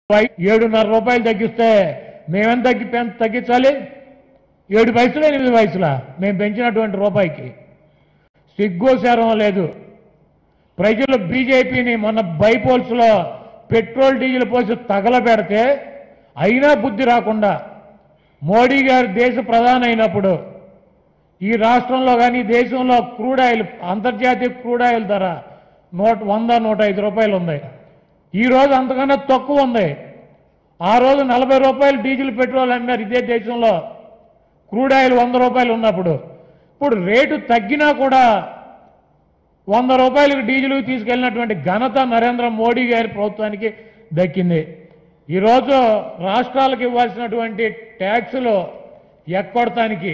రూపాయి ఏడున్నర రూపాయలు తగ్గిస్తే మేమెంత తగ్గి పెం- తగ్గించాలి ఏడు పైసలు ఎనిమిది పైసలా మేము పెంచినటువంటి రూపాయికి సిగ్గోశారం లేదు ప్రజలు బీజేపీని మొన్న బైపోల్స్లో పెట్రోల్ డీజిల్ పోసి తగలబెడితే అయినా బుద్ధి రాకుండా మోడీ గారు దేశ ప్రధాని అయినప్పుడు ఈ రాష్ట్రంలో కానీ దేశంలో క్రూడ్ ఆయిల్ అంతర్జాతీయ క్రూడ్ ఆయిల్ ధర నూట వంద నూట ఐదు రూపాయలు ఉంది ఈ రోజు అంతకన్నా తక్కువ ఉంది ఆ రోజు నలభై రూపాయలు డీజిల్ పెట్రోల్ అమ్మారు ఇదే దేశంలో క్రూడ్ ఆయిల్ వంద రూపాయలు ఉన్నప్పుడు ఇప్పుడు రేటు తగ్గినా కూడా వంద రూపాయలకు డీజిల్ తీసుకెళ్ళినటువంటి ఘనత నరేంద్ర మోడీ గారి ప్రభుత్వానికి దక్కింది ఈరోజు రాష్ట్రాలకు ఇవ్వాల్సినటువంటి ట్యాక్సులు ఎక్కొడటానికి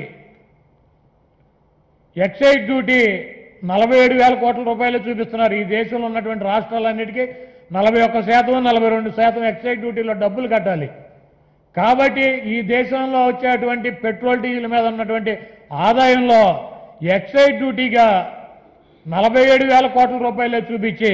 ఎక్సైజ్ డ్యూటీ నలభై ఏడు వేల కోట్ల రూపాయలు చూపిస్తున్నారు ఈ దేశంలో ఉన్నటువంటి రాష్ట్రాలన్నిటికీ నలభై ఒక్క శాతం నలభై రెండు శాతం ఎక్సైజ్ డ్యూటీలో డబ్బులు కట్టాలి కాబట్టి ఈ దేశంలో వచ్చేటువంటి పెట్రోల్ డీజిల్ మీద ఉన్నటువంటి ఆదాయంలో ఎక్సైజ్ డ్యూటీగా నలభై ఏడు వేల కోట్ల రూపాయలే చూపించి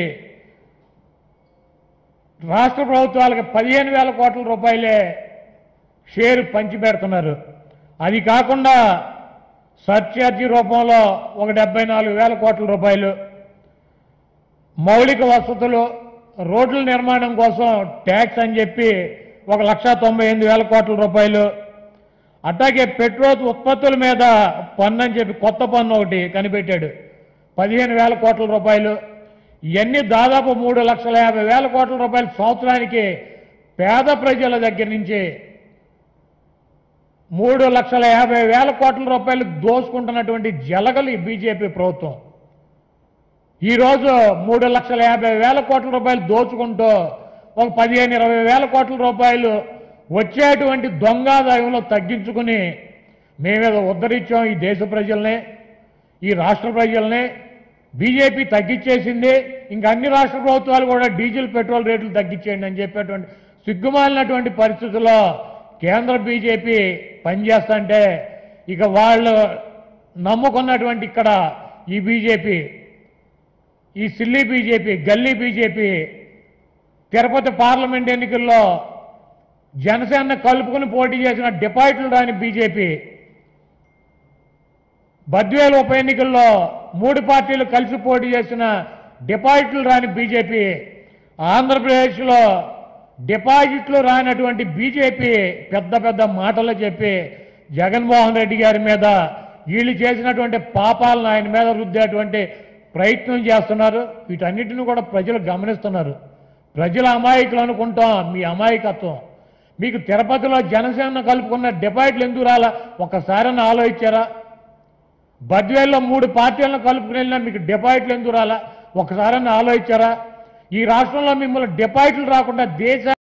రాష్ట్ర ప్రభుత్వాలకు పదిహేను వేల కోట్ల రూపాయలే షేరు పంచిపెడుతున్నారు అది కాకుండా సర్చార్జీ రూపంలో ఒక డెబ్బై నాలుగు వేల కోట్ల రూపాయలు మౌలిక వసతులు రోడ్ల నిర్మాణం కోసం ట్యాక్స్ అని చెప్పి ఒక లక్ష తొంభై ఎనిమిది వేల కోట్ల రూపాయలు అట్లాగే పెట్రోల్ ఉత్పత్తుల మీద పన్ను అని చెప్పి కొత్త పన్ను ఒకటి కనిపెట్టాడు పదిహేను వేల కోట్ల రూపాయలు ఇవన్నీ దాదాపు మూడు లక్షల యాభై వేల కోట్ల రూపాయలు సంవత్సరానికి పేద ప్రజల దగ్గర నుంచి మూడు లక్షల యాభై వేల కోట్ల రూపాయలు దోసుకుంటున్నటువంటి జలగలు ఈ బీజేపీ ప్రభుత్వం ఈరోజు మూడు లక్షల యాభై వేల కోట్ల రూపాయలు దోచుకుంటూ ఒక పదిహేను ఇరవై వేల కోట్ల రూపాయలు వచ్చేటువంటి దొంగాదాయంలో తగ్గించుకుని మేమేదో ఉద్ధరించాం ఈ దేశ ప్రజల్ని ఈ రాష్ట్ర ప్రజల్ని బీజేపీ తగ్గించేసింది ఇంకా అన్ని రాష్ట్ర ప్రభుత్వాలు కూడా డీజిల్ పెట్రోల్ రేట్లు తగ్గించేయండి అని చెప్పేటువంటి సిగ్గుమాలినటువంటి పరిస్థితుల్లో కేంద్ర బీజేపీ పనిచేస్తుంటే ఇక వాళ్ళు నమ్ముకున్నటువంటి ఇక్కడ ఈ బీజేపీ ఈ సిల్లీ బీజేపీ గల్లీ బీజేపీ తిరుపతి పార్లమెంట్ ఎన్నికల్లో జనసేన కలుపుకుని పోటీ చేసిన డిపాజిట్లు రాని బీజేపీ బద్వేలు ఉప ఎన్నికల్లో మూడు పార్టీలు కలిసి పోటీ చేసిన డిపాజిట్లు రాని బీజేపీ ఆంధ్రప్రదేశ్లో డిపాజిట్లు రానటువంటి బీజేపీ పెద్ద పెద్ద మాటలు చెప్పి జగన్మోహన్ రెడ్డి గారి మీద వీళ్ళు చేసినటువంటి పాపాలను ఆయన మీద రుద్దేటువంటి ప్రయత్నం చేస్తున్నారు వీటన్నిటిని కూడా ప్రజలు గమనిస్తున్నారు ప్రజల అమాయకులు అనుకుంటాం మీ అమాయకత్వం మీకు తిరుపతిలో జనసేన కలుపుకున్న డిపాజిట్లు ఎందుకు రాలా ఒక్కసారైనా ఆలోచించారా బద్వేల్లో మూడు పార్టీలను కలుపుకుని వెళ్ళినా మీకు డిపాజిట్లు ఎందుకు రాలా ఒకసారైనా ఆలోచించారా ఈ రాష్ట్రంలో మిమ్మల్ని డిపాజిట్లు రాకుండా దేశ